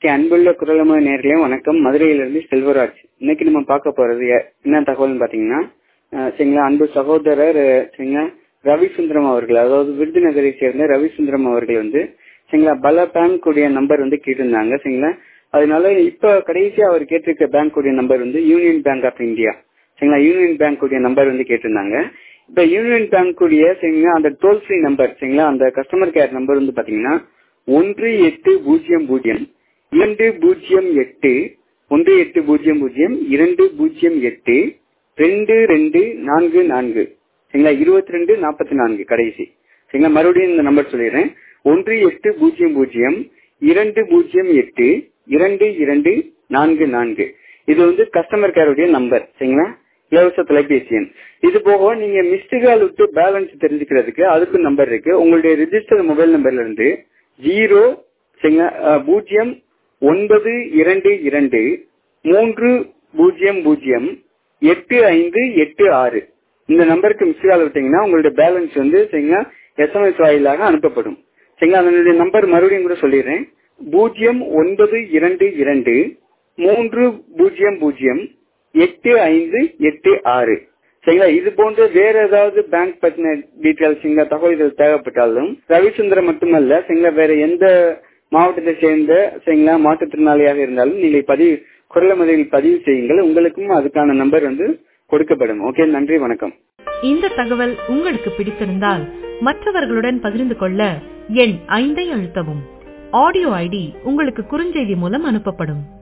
அன்புள்ள குரலம நேர்களே வணக்கம் மதுரையிலிருந்து செல்வராஜ் இன்னைக்கு நம்ம பார்க்க போறது எ- என்ன தகவல்னு பாத்தீங்கன்னா அஹ், சரிங்களா அன்பு சகோதரர் அஹ், சரிங்களா ரவிசுந்தரம் அவர்கள் அதாவது விருதுநகரை சேர்ந்த ரவிசுந்தரம் அவர்கள் வந்து சரிங்களா பல பேங்க் உடைய நம்பர் வந்து கேட்டிருந்தாங்க சரிங்களா அதனால இப்ப கடைசியா அவர் கேட்டிருக்க பேங்க் உடைய நம்பர் வந்து யூனியன் பேங்க் ஆஃப் இந்தியா சரிங்களா யூனியன் பேங்க் உடைய நம்பர் வந்து கேட்டிருந்தாங்க இப்ப யூனியன் பேங்க் உடைய சரிங்களா அந்த டோல் ஃப்ரீ நம்பர் சரிங்களா அந்த கஸ்டமர் கேர் நம்பர் வந்து பாத்தீங்கன்னா ஒன்று எட்டு பூஜ்ஜியம் பூஜ்ஜியம் இரண்டு பூஜ்ஜியம் எட்டு ஒன்று எட்டு பூஜ்ஜியம் பூஜ்ஜியம் இரண்டு பூஜ்ஜியம் எட்டு ரெண்டு ரெண்டு நான்கு நான்கு சரிங்களா இருபத்தி ரெண்டு நாற்பத்தி நான்கு கடைசி சரிங்களா மறுபடியும் இந்த நம்பர் சொல்லிடுறேன் ஒன்று எட்டு பூஜ்ஜியம் பூஜ்ஜியம் இரண்டு பூஜ்ஜியம் எட்டு இரண்டு இரண்டு நான்கு நான்கு இது வந்து கஸ்டமர் கேருடைய நம்பர் சரிங்களா இலவச தொலைபேசி எண் இது போக நீங்க மிஸ்டு கால் விட்டு பேலன்ஸ் தெரிஞ்சுக்கிறதுக்கு அதுக்கு நம்பர் இருக்கு உங்களுடைய ரிஜிஸ்டர் மொபைல் நம்பர்ல இருந்து ஜீரோ சரிங்களா அஹ், பூஜ்ஜியம் ஒன்பது இரண்டு இரண்டு மூன்று பூஜ்ஜியம் பூஜ்ஜியம் எட்டு ஐந்து எட்டு ஆறு இந்த நம்பருக்கு மிஸ் கால் விட்டீங்கன்னா உங்களுடைய பேலன்ஸ் வந்து சரிங்களா எஸ்எம்எஸ் வாயிலாக அனுப்பப்படும் சரிங்களா அதனுடைய நம்பர் மறுபடியும் கூட சொல்லிடுறேன் பூஜ்ஜியம் ஒன்பது இரண்டு இரண்டு மூன்று பூஜ்ஜியம் பூஜ்ஜியம் எட்டு ஐந்து எட்டு ஆறு சரிங்களா இது போன்ற வேற ஏதாவது பேங்க் பத்தின டீட்டெயில்ஸ் சரிங்களா தகவல்கள் தேவைப்பட்டாலும் ரவிச்சந்திரன் மட்டுமல்ல சரிங்களா வேற எந்த மாவட்டத்தை சேர்ந்த சரிங்களா மாற்றுத்திறனாளியாக இருந்தாலும் நீங்கள் பதிவு குரலமதியில் பதிவு செய்யுங்கள் உங்களுக்கும் அதுக்கான நம்பர் வந்து கொடுக்கப்படும் ஓகே நன்றி வணக்கம் இந்த தகவல் உங்களுக்கு பிடித்திருந்தால் மற்றவர்களுடன் பகிர்ந்து கொள்ள எண் ஐந்தை அழுத்தவும் ஆடியோ ஐடி உங்களுக்கு குறுஞ்செய்தி மூலம் அனுப்பப்படும்